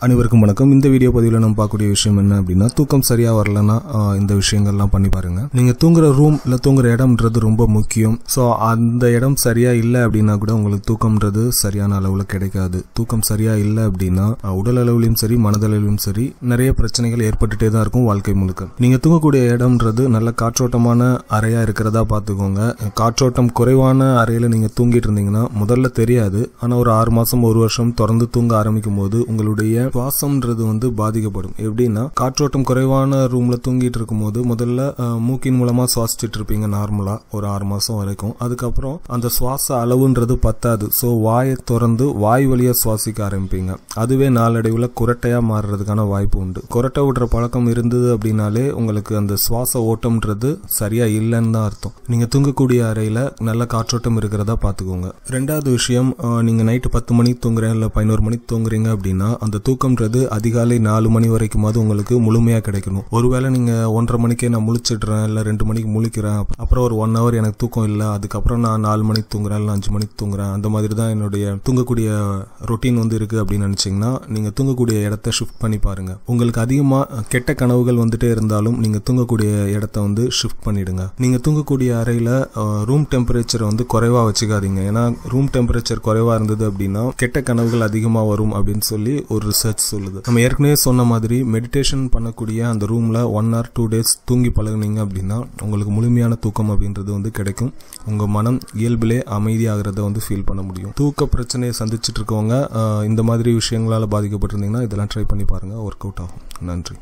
அனைவருக்கும் வணக்கம் இந்த வீடியோ பதிவில் நம்ம பார்க்கக்கூடிய விஷயம் என்ன அப்படின்னா தூக்கம் சரியா வரலன்னா ஆஹ், இந்த விஷயங்கள்லாம் பண்ணி பாருங்க நீங்க தூங்குற ரூம் இல்ல தூங்குற இடம்ன்றது ரொம்ப முக்கியம் ஸோ அந்த இடம் சரியா இல்லை அப்படின்னா கூட உங்களுக்கு தூக்கம்ன்றது சரியான அளவுல கிடைக்காது தூக்கம் சரியா இல்லை அப்படின்னா ஆஹ், உடல் அளவிலும் சரி மனதளவிலும் சரி நிறைய பிரச்சனைகள் ஏற்பட்டுட்டே தான் இருக்கும் வாழ்க்கை முழுக்க நீங்க தூங்கக்கூடிய இடம்ன்றது நல்ல காற்றோட்டமான அறையா இருக்கிறதா பார்த்துக்கோங்க காற்றோட்டம் குறைவான அறையில நீங்க தூங்கிட்டு இருந்தீங்கன்னா முதல்ல தெரியாது ஆனா ஒரு ஆறு மாசம் ஒரு வருஷம் தொடர்ந்து தூங்க ஆரம்பிக்கும் போது உங்களுடைய சுவாசம்ன்றது வந்து பாதிக்கப்படும் எப்படின்னா காற்றோட்டம் குறைவான ரூம்ல தூங்கிட்டு இருக்கும்போது முதல்ல அஹ், மூக்கின் மூலமா சுவாசிச்சுட்டு இருப்பீங்க நார்மலா ஒரு ஆறு மாசம் வரைக்கும் அதுக்கப்புறம் அந்த சுவாச அளவுன்றது பத்தாது ஸோ வாயை திறந்து வாய் வழியா சுவாசிக்க ஆரம்பிப்பீங்க அதுவே நாளடைவுல குரட்டையா மாறுறதுக்கான வாய்ப்பு உண்டு குரட்டை விடுற பழக்கம் இருந்தது அப்படின்னாலே உங்களுக்கு அந்த சுவாச ஓட்டம்ன்றது சரியா இல்லைன்னு தான் அர்த்தம் நீங்க தூங்கக்கூடிய அறையில நல்ல காற்றோட்டம் இருக்கிறதா பாத்துக்கோங்க ரெண்டாவது விஷயம் அஹ், நீங்க நைட்டு பத்து மணிக்கு தூங்குறேன் இல்ல பதினோரு மணிக்கு தூங்குறீங்க அப்படின்னா அந்த தூக்கம்ன்றது அதிகாலை நாலு மணி வரைக்குமாவது உங்களுக்கு முழுமையா கிடைக்கணும் ஒருவேளை நீங்க ஒன்றரை மணிக்கே நான் முழிச்சிடுறேன் இல்ல ரெண்டு மணிக்கு முழிக்கிறேன் அப்~ அப்புறம் ஒரு ஒன் ஹவர் எனக்கு தூக்கம் இல்லை அதுக்கப்புறம் நான் நாலு மணிக்கு தூங்குறேன் இல்லை அஞ்சு மணிக்கு தூங்குறேன் அந்த மாதிரி தான் என்னுடைய தூங்கக்கூடிய ரொட்டீன் வந்து இருக்கு அப்படின்னு நினைச்சீங்கன்னா நீங்க தூங்கக்கூடிய இடத்த ஷிஃப்ட் பண்ணி பாருங்க உங்களுக்கு அதிகமா கெட்ட கனவுகள் வந்துட்டே இருந்தாலும் நீங்க தூங்கக்கூடிய இடத்த வந்து ஷிஃப்ட் பண்ணிடுங்க நீங்க தூங்கக்கூடிய அறையில ரூம் டெம்பரேச்சரை வந்து குறைவா வச்சுக்காதீங்க ஏன்னா ரூம் டெம்பரேச்சர் குறைவா இருந்தது அப்படின்னா கெட்ட கனவுகள் அதிகமா வரும் அப்படின்னு சொல்லி ஒரு ரிசர்ச் சொல்லுது நம்ம ஏற்கனவே சொன்ன மாதிரி மெடிடேஷன் பண்ணக்கூடிய அந்த ரூம்ல ஒன் ஆர் டூ டேஸ் தூங்கி பழகுனீங்க அப்படின்னா உங்களுக்கு முழுமையான தூக்கம் அப்படின்றது வந்து கிடைக்கும் உங்க மனம் இயல்பிலே அமைதியாகிறத வந்து ஃபீல் பண்ண முடியும் தூக்க பிரச்சனையை சந்திச்சுட்டு இருக்கவங்க அஹ், இந்த மாதிரி விஷயங்களால பாதிக்கப்பட்டிருந்தீங்கன்னா இதெல்லாம் ட்ரை பண்ணி பாருங்க ஒர்க் அவுட் ஆகும் நன்றி